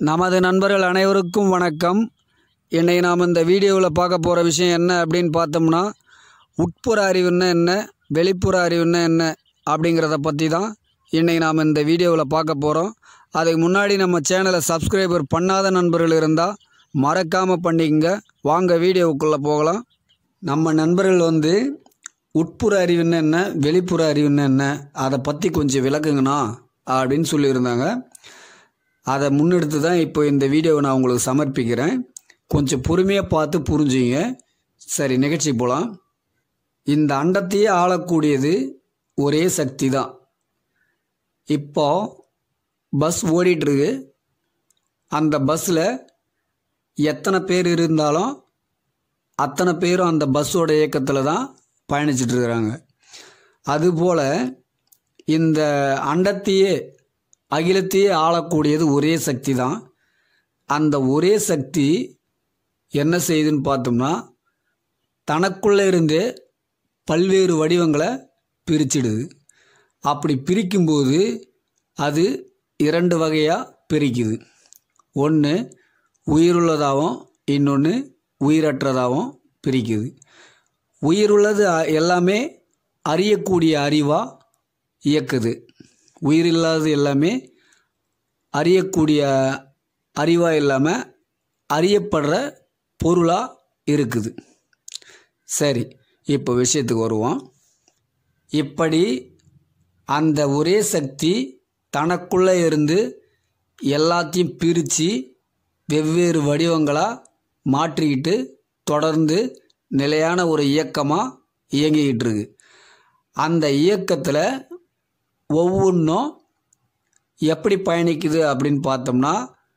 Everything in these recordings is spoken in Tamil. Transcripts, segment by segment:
நமது நண்பர்கள் அனைவருக்கும் வணக்கம் இன்னை நாம் இந்த வீடியோவில் பார்க்க போகிற விஷயம் என்ன அப்படின்னு பார்த்தோம்னா உட்புற அறிவுன்னா என்ன வெளிப்புற அறிவுன்னா என்ன அப்படிங்கிறத பற்றி தான் இன்னை நாம் இந்த வீடியோவில் பார்க்க போகிறோம் அதுக்கு முன்னாடி நம்ம சேனலை சப்ஸ்கிரைபர் பண்ணாத நண்பர்கள் இருந்தால் மறக்காமல் பண்ணிக்கங்க வாங்க வீடியோவுக்குள்ளே போகலாம் நம்ம நண்பர்கள் வந்து உட்புற அறிவுன்னா என்ன வெளிப்புற அறிவுன்னா என்ன அதை பற்றி கொஞ்சம் விளக்குங்கண்ணா அப்படின்னு சொல்லியிருந்தாங்க அதை முன்னெடுத்து தான் இப்போ இந்த வீடியோவை நான் உங்களுக்கு சமர்ப்பிக்கிறேன் கொஞ்சம் பொறுமையாக பார்த்து புரிஞ்சுங்க சரி நிகழ்ச்சி போகலாம் இந்த அண்டத்தையே ஆளக்கூடியது ஒரே சக்தி தான் இப்போ பஸ் ஓடிட்டுருக்கு அந்த பஸ்ஸில் எத்தனை பேர் இருந்தாலும் அத்தனை பேரும் அந்த பஸ்ஸோட இயக்கத்தில் தான் பயணிச்சிட்டு இருக்கிறாங்க அதுபோல் இந்த அண்டத்தையே அகிலத்தையே ஆளக்கூடியது ஒரே சக்தி தான் அந்த ஒரே சக்தி என்ன செய்யுதுன்னு பார்த்தோம்னா தனக்குள்ளே இருந்தே பல்வேறு வடிவங்களை பிரிச்சிடுது அப்படி பிரிக்கும்போது அது இரண்டு வகையாக பிரிக்குது ஒன்று உயிருள்ளதாகவும் இன்னொன்று உயிரற்றதாகவும் பிரிக்குது உயிருள்ளது அ- எல்லாமே அறியக்கூடிய அறிவாக இயக்குது உயிரில்லாதது எல்லாமே அறியக்கூடிய அறிவாக இல்லாமல் அறியப்படுற பொருளாக இருக்குது சரி இப்போ விஷயத்துக்கு வருவோம் இப்படி அந்த ஒரே சக்தி தனக்குள்ளே இருந்து எல்லாத்தையும் பிரித்து வெவ்வேறு வடிவங்களாக மாற்றிக்கிட்டு தொடர்ந்து நிலையான ஒரு இயக்கமாக இயங்கிக்கிட்டு இருக்கு அந்த இயக்கத்தில் ஒவ்வொன்றும் எப்படி பயணிக்குது அப்படின்னு பார்த்தோம்னா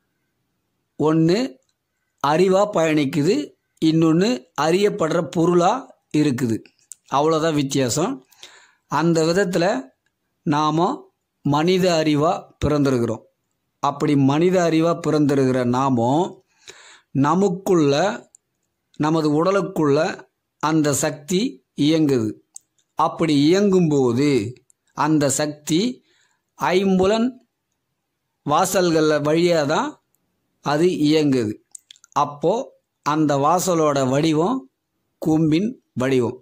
ஒன்று அறிவாக பயணிக்குது இன்னொன்று அறியப்படுற பொருளாக இருக்குது அவ்வளோதான் வித்தியாசம் அந்த விதத்தில் நாம் மனித அறிவாக பிறந்திருக்கிறோம் அப்படி மனித அறிவாக பிறந்திருக்கிற நாமும் நமக்குள்ள நமது உடலுக்குள்ள அந்த சக்தி இயங்குது அப்படி இயங்கும்போது அந்த சக்தி ஐம்புலன் வாசல்களில் வழியாக தான் அது இயங்குது அப்போது அந்த வாசலோட வடிவம் கூம்பின் வடிவம்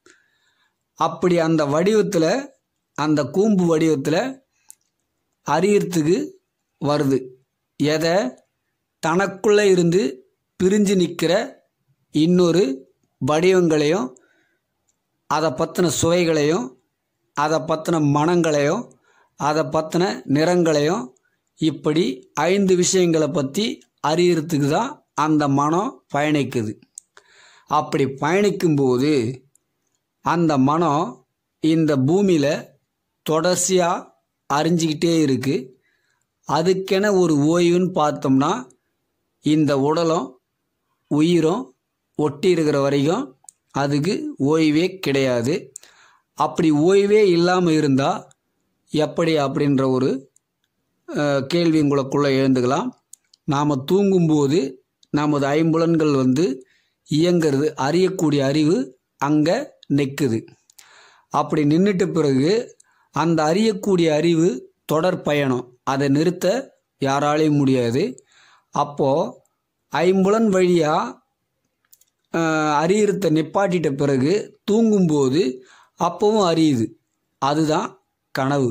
அப்படி அந்த வடிவத்தில் அந்த கூம்பு வடிவத்தில் அறியறதுக்கு வருது எதை தனக்குள்ளே இருந்து பிரிஞ்சு நிற்கிற இன்னொரு வடிவங்களையும் அதை பற்றின சுவைகளையும் அதை பற்றின மனங்களையும் அதை பற்றின நிறங்களையும் இப்படி ஐந்து விஷயங்களை பற்றி அறியறதுக்கு தான் அந்த மனம் பயணிக்குது அப்படி பயணிக்கும்போது அந்த மனம் இந்த பூமியில் தொடர்ச்சியாக அறிஞ்சிக்கிட்டே இருக்குது அதுக்கென ஒரு ஓய்வுன்னு பார்த்தோம்னா இந்த உடலும் உயிரும் ஒட்டி இருக்கிற வரைக்கும் அதுக்கு ஓய்வே கிடையாது அப்படி ஓய்வே இல்லாமல் இருந்தால் எப்படி அப்படின்ற ஒரு அஹ், கேள்வி உங்களுக்குள்ளே எழுந்துக்கலாம் நாம் தூங்கும்போது நமது ஐம்புலன்கள் வந்து இயங்கிறது அறியக்கூடிய அறிவு அங்கே நிற்குது அப்படி நின்றுட்ட பிறகு அந்த அறியக்கூடிய அறிவு தொடர் பயணம் அதை நிறுத்த யாராலையும் முடியாது அப்போது ஐம்புலன் வழியாக அறியறத நிப்பாட்டிட்ட பிறகு தூங்கும்போது அப்பவும் அறியுது அதுதான் கனவு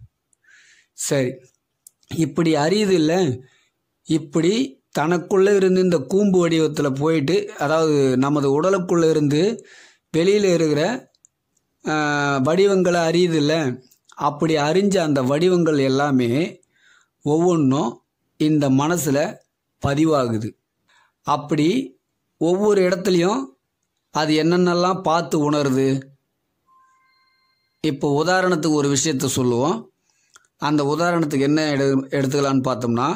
சரி இப்படி அறியுது இல்லை இப்படி தனக்குள்ளே இருந்து இந்த கூம்பு வடிவத்தில் போயிட்டு அதாவது நமது உடலுக்குள்ளே இருந்து வெளியில் இருக்கிற ஆஹ், வடிவங்களை அறியுது இல்லை அப்படி அறிஞ்ச அந்த வடிவங்கள் எல்லாமே ஒவ்வொன்றும் இந்த மனசில் பதிவாகுது அப்படி ஒவ்வொரு இடத்துலையும் அது என்னென்னலாம் பார்த்து உணருது இப்போ உதாரணத்துக்கு ஒரு விஷயத்த சொல்லுவோம் அந்த உதாரணத்துக்கு என்ன எடு எடுத்துக்கலான்னு பார்த்தோம்னா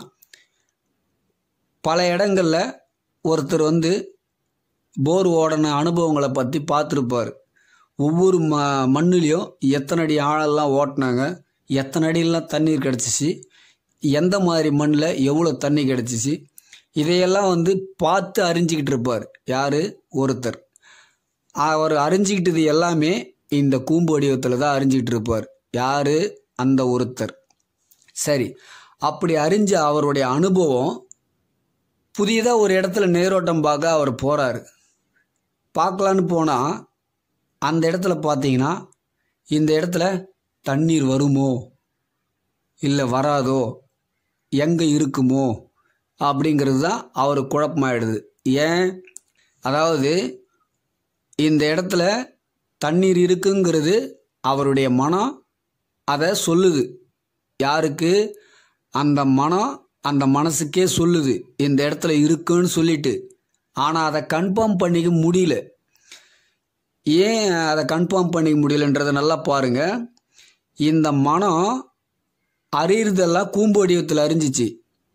பல இடங்களில் ஒருத்தர் வந்து போர் ஓடின அனுபவங்களை பற்றி பார்த்துருப்பார் ஒவ்வொரு ம மண்ணுலேயும் எத்தனை அடி ஆழெல்லாம் ஓட்டினாங்க எத்தனை அடியெல்லாம் தண்ணீர் கிடச்சிச்சு எந்த மாதிரி மண்ணில் எவ்வளோ தண்ணி கிடச்சிச்சு இதையெல்லாம் வந்து பார்த்து அறிஞ்சிக்கிட்டு இருப்பார் யார் ஒருத்தர் அவர் அறிஞ்சிக்கிட்டது எல்லாமே இந்த கூம்பு வடிவத்தில் தான் அறிஞ்சிக்கிட்டு இருப்பார் யார் அந்த ஒருத்தர் சரி அப்படி அறிஞ்ச அவருடைய அனுபவம் புதியதாக ஒரு இடத்துல நேரோட்டம் பார்க்க அவர் போகிறாரு பார்க்கலான்னு போனால் அந்த இடத்துல பார்த்தீங்கன்னா இந்த இடத்துல தண்ணீர் வருமோ இல்லை வராதோ எங்கே இருக்குமோ அப்படிங்கிறது தான் அவர் குழப்பமாயிடுது ஏன் அதாவது இந்த இடத்துல தண்ணீர் இருக்குங்கிறது அவருடைய மனம் அதை சொல்லுது யாருக்கு அந்த மனம் அந்த மனசுக்கே சொல்லுது இந்த இடத்துல இருக்குன்னு சொல்லிட்டு ஆனால் அதை கன்ஃபார்ம் பண்ணிக்க முடியல ஏன் அதை கன்ஃபார்ம் பண்ணிக்க முடியலன்றதை நல்லா பாருங்க இந்த மனம் அறியறதெல்லாம் கூம்பு வடிவத்தில் அறிஞ்சிச்சு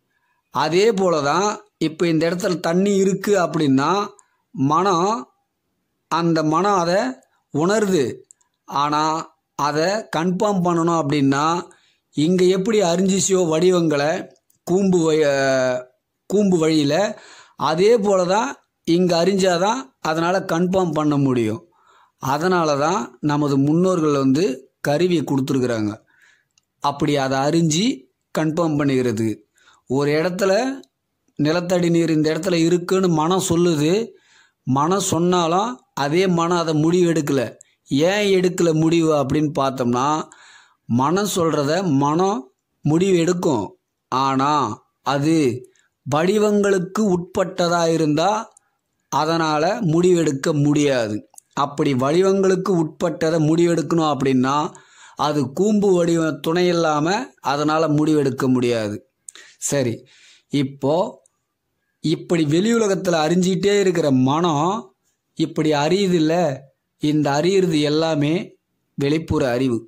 அதே போல தான் இப்போ இந்த இடத்துல தண்ணி இருக்குது அப்படின்னா மனம் அந்த மனம் அதை உணருது ஆனால் அதை கன்ஃபார்ம் பண்ணணும் அப்படின்னா இங்கே எப்படி அறிஞ்சிச்சியோ வடிவங்களை கூம்பு வழி கூம்பு வழியில் அதே போல தான் இங்கே அறிஞ்சாதான் அதனால் கன்ஃபார்ம் பண்ண முடியும் அதனால தான் நமது முன்னோர்கள் வந்து கருவியை கொடுத்துருக்குறாங்க அப்படி அதை அறிஞ்சு கன்ஃபார்ம் பண்ணிக்கிறது ஒரு இடத்துல நிலத்தடி நீர் இந்த இடத்துல இருக்குன்னு மனம் சொல்லுது மனம் சொன்னாலும் அதே மனம் அதை முடிவு எடுக்கலை ஏன் எடுக்கலை முடிவு அப்படின்னு பார்த்தோம்னா மனம் சொல்கிறத மனம் முடிவு எடுக்கும் ஆனால் அது வடிவங்களுக்கு உட்பட்டதாக இருந்தால் அதனால் முடிவெடுக்க முடியாது அப்படி வடிவங்களுக்கு உட்பட்டதை முடிவெடுக்கணும் அப்படின்னா அது கூம்பு வடிவ துணை இல்லாமல் அதனால் முடிவெடுக்க முடியாது சரி இப்போ இப்படி வெளி உலகத்தில் அறிஞ்சிக்கிட்டே இருக்கிற மனம் இப்படி அறியுதில்ல இந்த அறியிறது எல்லாமே வெளிப்புற அறிவு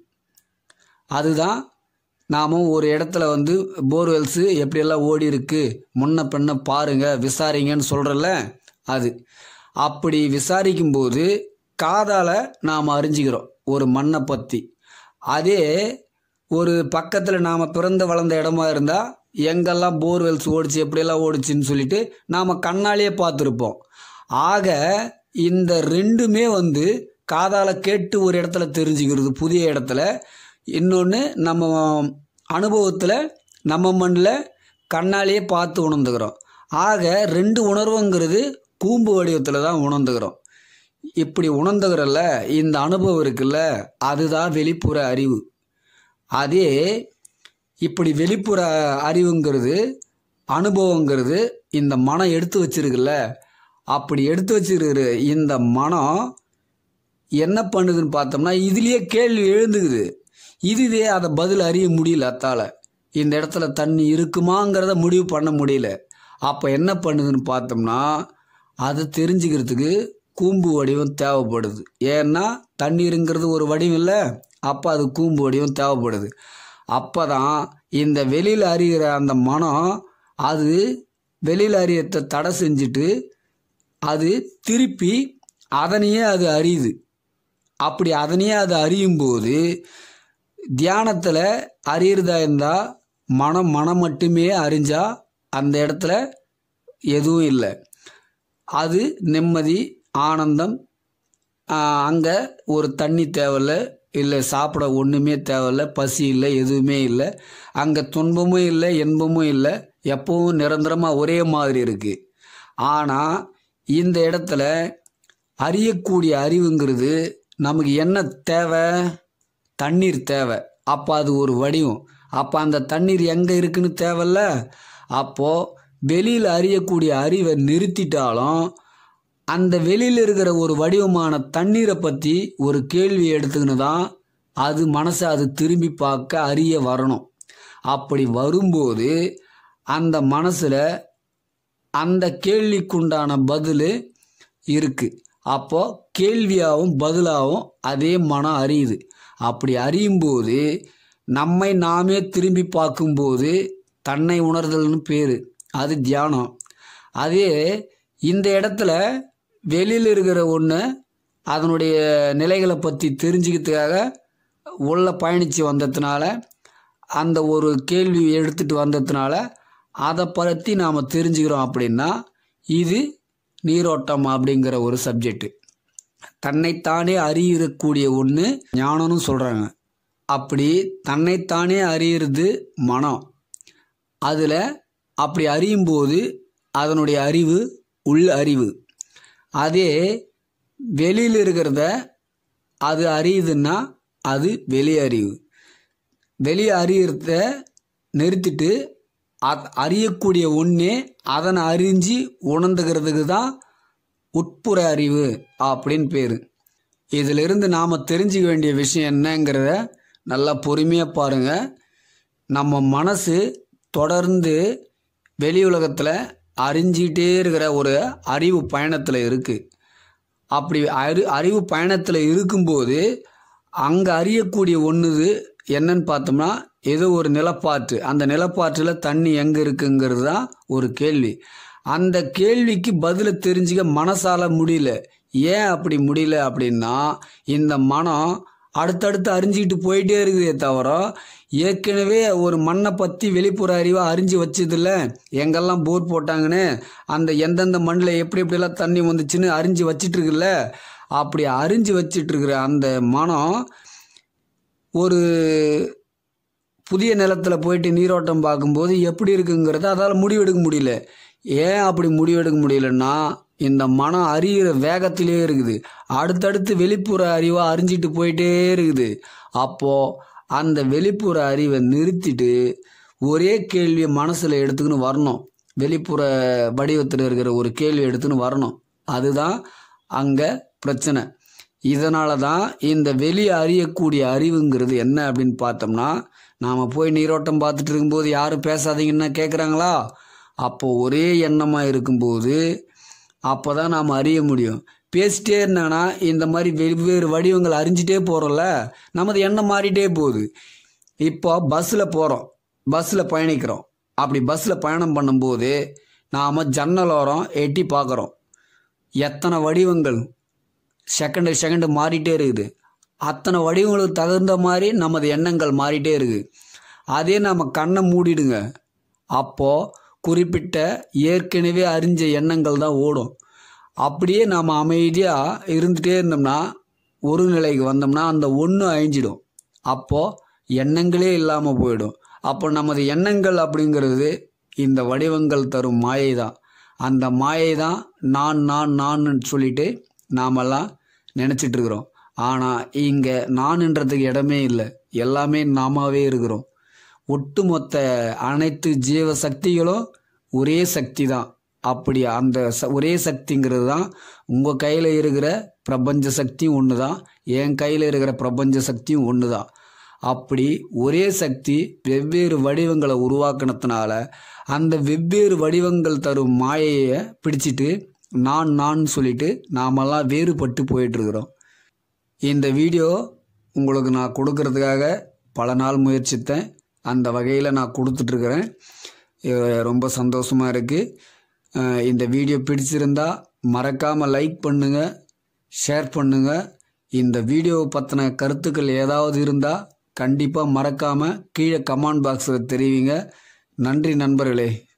அதுதான் நாம் ஒரு இடத்துல வந்து போர்வெல்ஸு எப்படியெல்லாம் ஓடி இருக்கு முன்ன பின்ன பாருங்க விசாரிங்கன்னு சொல்கிறல்ல அது அப்படி விசாரிக்கும்போது காதால் நாம் அறிஞ்சிக்கிறோம் ஒரு மண்ணை பற்றி அதே ஒரு பக்கத்தில் நாம் பிறந்து வளர்ந்த இடமா இருந்தால் எங்கெல்லாம் போர்வெல்ஸ் ஓடிச்சு எப்படியெல்லாம் ஓடிச்சுன்னு சொல்லிட்டு நாம் கண்ணாலேயே பார்த்துருப்போம் ஆக இந்த ரெண்டுமே வந்து காதால் கேட்டு ஒரு இடத்துல தெரிஞ்சுக்கிறது புதிய இடத்துல இன்னொன்று நம்ம அனுபவத்தில் நம்ம மண்ணில் கண்ணாலேயே பார்த்து உணர்ந்துக்கிறோம் ஆக ரெண்டு உணர்வுங்கிறது கூம்பு வடிவத்தில் தான் உணர்ந்துக்கிறோம் இப்படி உணர்ந்துக்கிறல்ல இந்த அனுபவம் இருக்குல்ல அதுதான் வெளிப்புற அறிவு அதே இப்படி வெளிப்புற அறிவுங்கிறது அனுபவங்கிறது இந்த மனம் எடுத்து வச்சிருக்குல்ல அப்படி எடுத்து வச்சிருக்கிற இந்த மனம் என்ன பண்ணுதுன்னு பார்த்தோம்னா இதுலேயே கேள்வி எழுந்துக்குது இதுவே அதை பதில் அறிய முடியல அத்தால இந்த இடத்துல தண்ணி இருக்குமாங்கிறத முடிவு பண்ண முடியல அப்போ என்ன பண்ணுதுன்னு பார்த்தோம்னா அதை தெரிஞ்சுக்கிறதுக்கு கூம்பு வடிவம் தேவைப்படுது ஏன்னா தண்ணீருங்கிறது ஒரு வடிவம் இல்லை அப்போ அது கூம்பு வடிவம் தேவைப்படுது அப்போ தான் இந்த வெளியில் அறிகிற அந்த மனம் அது வெளியில் அறியத்தை தடை செஞ்சுட்டு அது திருப்பி அதனையே அது அறியுது அப்படி அதனையே அது அறியும் போது தியானத்தில் அறியறதா இருந்தால் மனம் மனம் மட்டுமே அறிஞ்சா அந்த இடத்துல எதுவும் இல்லை அது நிம்மதி ஆனந்தம் அங்கே ஒரு தண்ணி தேவையில்ல இல்லை சாப்பிட ஒன்றுமே தேவையில்ல பசி இல்லை எதுவுமே இல்லை அங்கே துன்பமும் இல்லை இன்பமும் இல்லை எப்பவும் நிரந்தரமாக ஒரே மாதிரி இருக்குது ஆனால் இந்த இடத்துல அறியக்கூடிய அறிவுங்கிறது நமக்கு என்ன தேவை தண்ணீர் தேவை அப்போ அது ஒரு வடிவம் அப்போ அந்த தண்ணீர் எங்கே இருக்குன்னு தேவையில்ல அப்போது வெளியில் அறியக்கூடிய அறிவை நிறுத்திட்டாலும் அந்த வெளியில் இருக்கிற ஒரு வடிவமான தண்ணீரை பற்றி ஒரு கேள்வி எடுத்துக்கின்னு தான் அது மனசை அது திரும்பி பார்க்க அறிய வரணும் அப்படி வரும்போது அந்த மனசில் அந்த கேள்விக்குண்டான பதில் இருக்குது அப்போ கேள்வியாகவும் பதிலாகவும் அதே மனம் அறியுது அப்படி அறியும் போது நம்மை நாமே திரும்பி பார்க்கும்போது தன்னை உணர்தல்னு பேர் அது தியானம் அதே இந்த இடத்துல வெளியில் இருக்கிற ஒன்று அதனுடைய நிலைகளை பற்றி தெரிஞ்சுக்கிறதுக்காக உள்ள பயணித்து வந்ததுனால அந்த ஒரு கேள்வி எடுத்துகிட்டு வந்ததுனால அதை பற்றி நாம் தெரிஞ்சுக்கிறோம் அப்படின்னா இது நீரோட்டம் அப்படிங்கிற ஒரு சப்ஜெக்டு தன்னைத்தானே அறியக்கூடிய ஒன்று ஞானம்னு சொல்கிறாங்க அப்படி தன்னைத்தானே அறியறது மனம் அதில் அப்படி அறியும் போது அதனுடைய அறிவு உள் அறிவு அதே வெளியில் இருக்கிறத அது அறியுதுன்னா அது வெளி அறிவு வெளி அறியறத நிறுத்திட்டு அத் அறியக்கூடிய ஒன்றே அதனை அறிஞ்சு உணர்ந்துக்கிறதுக்கு தான் உட்புற அறிவு அப்படின்னு பேர் இதிலிருந்து நாம் தெரிஞ்சுக்க வேண்டிய விஷயம் என்னங்கிறத நல்லா பொறுமையாக பாருங்கள் நம்ம மனசு தொடர்ந்து வெளி உலகத்தில் அறிஞ்சிக்கிட்டே இருக்கிற ஒரு அறிவு பயணத்தில் இருக்குது அப்படி அறி அறிவு பயணத்தில் இருக்கும்போது அங்கே அறியக்கூடிய ஒன்றுது என்னன்னு பார்த்தோம்னா ஏதோ ஒரு நிலப்பாற்று அந்த நிலப்பாற்றில் தண்ணி எங்கே இருக்குங்கிறது தான் ஒரு கேள்வி அந்த கேள்விக்கு பதிலை தெரிஞ்சுக்க மனசால முடியல ஏன் அப்படி முடியல அப்படின்னா இந்த மனம் அடுத்தடுத்து அறிஞ்சிக்கிட்டு போயிட்டே இருக்குதே தவிர ஏற்கனவே ஒரு மண்ணை பற்றி வெளிப்புற அறிவாக அறிஞ்சு வச்சதில்ல எங்கெல்லாம் போர் போட்டாங்கன்னு அந்த எந்தெந்த மண்ணில் எப்படி எப்படிலாம் தண்ணி வந்துச்சுன்னு அறிஞ்சு வச்சிட்டு இருக்குல்ல அப்படி அறிஞ்சு வச்சிட்டு இருக்கிற அந்த மனம் ஒரு புதிய நிலத்தில் போயிட்டு நீரோட்டம் பார்க்கும்போது எப்படி இருக்குங்கிறத அதால் முடிவெடுக்க முடியல ஏன் அப்படி முடிவெடுக்க முடியலன்னா இந்த மனம் அறிகிற வேகத்திலே இருக்குது அடுத்தடுத்து வெளிப்புற அறிவாக அறிஞ்சிட்டு போயிட்டே இருக்குது அப்போது அந்த வெளிப்புற அறிவை நிறுத்திட்டு ஒரே கேள்வியை மனசில் எடுத்துக்கின்னு வரணும் வெளிப்புற வடிவத்தில் இருக்கிற ஒரு கேள்வி எடுத்துன்னு வரணும் அதுதான் அங்கே பிரச்சனை இதனால தான் இந்த வெளியே அறியக்கூடிய அறிவுங்கிறது என்ன அப்படின்னு பார்த்தோம்னா நாம் போய் நீரோட்டம் பார்த்துட்டு இருக்கும்போது யாரும் பேசாதீங்கன்னா கேட்குறாங்களா அப்போது ஒரே எண்ணமாக இருக்கும்போது அப்போ தான் நாம் அறிய முடியும் பேசிட்டே இருந்தாங்கன்னா இந்த மாதிரி வெவ்வேறு வடிவங்கள் அறிஞ்சிட்டே போகிறோம்ல நமது எண்ணம் மாறிட்டே போகுது இப்போ பஸ்ஸில் போகிறோம் பஸ்ஸில் பயணிக்கிறோம் அப்படி பஸ்ஸில் பயணம் பண்ணும்போது நாம் ஜன்னலோரம் எட்டி பார்க்குறோம் எத்தனை வடிவங்கள் செகண்டு செகண்டு மாறிட்டே இருக்குது அத்தனை வடிவங்களுக்கு தகுந்த மாதிரி நமது எண்ணங்கள் மாறிட்டே இருக்குது அதே நம்ம கண்ணை மூடிடுங்க அப்போது குறிப்பிட்ட ஏற்கனவே அறிஞ்ச எண்ணங்கள் தான் ஓடும் அப்படியே நாம் அமைதியாக இருந்துகிட்டே இருந்தோம்னா ஒரு நிலைக்கு வந்தோம்னா அந்த ஒன்று அழிஞ்சிடும் அப்போது எண்ணங்களே இல்லாமல் போயிடும் அப்போ நமது எண்ணங்கள் அப்படிங்கிறது இந்த வடிவங்கள் தரும் மாயை தான் அந்த மாயை தான் நான் நான் நான் சொல்லிட்டு நாமெல்லாம் நினச்சிட்டு இருக்கிறோம் ஆனால் இங்கே நான்ன்றதுக்கு இடமே இல்லை எல்லாமே நாமாவே இருக்கிறோம் ஒட்டுமொத்த அனைத்து ஜீவ சக்திகளும் ஒரே சக்தி தான் அப்படி அந்த ச ஒரே சக்திங்கிறது தான் உங்கள் கையில் இருக்கிற பிரபஞ்ச சக்தியும் ஒன்று தான் என் கையில் இருக்கிற பிரபஞ்ச சக்தியும் ஒன்று தான் அப்படி ஒரே சக்தி வெவ்வேறு வடிவங்களை உருவாக்கினதுனால அந்த வெவ்வேறு வடிவங்கள் தரும் மாயையை பிடிச்சிட்டு நான் நான் சொல்லிட்டு நாமெல்லாம் வேறுபட்டு போயிட்டுருக்குறோம் இந்த வீடியோ உங்களுக்கு நான் கொடுக்கறதுக்காக பல நாள் முயற்சித்தேன் அந்த வகையில் நான் கொடுத்துட்ருக்குறேன் ரொம்ப சந்தோஷமாக இருக்குது இந்த வீடியோ பிடிச்சிருந்தா மறக்காமல் லைக் பண்ணுங்கள் ஷேர் பண்ணுங்கள் இந்த வீடியோவை பற்றின கருத்துக்கள் ஏதாவது இருந்தால் கண்டிப்பாக மறக்காமல் கீழே கமெண்ட் பாக்ஸில் தெரிவிங்க நன்றி நண்பர்களே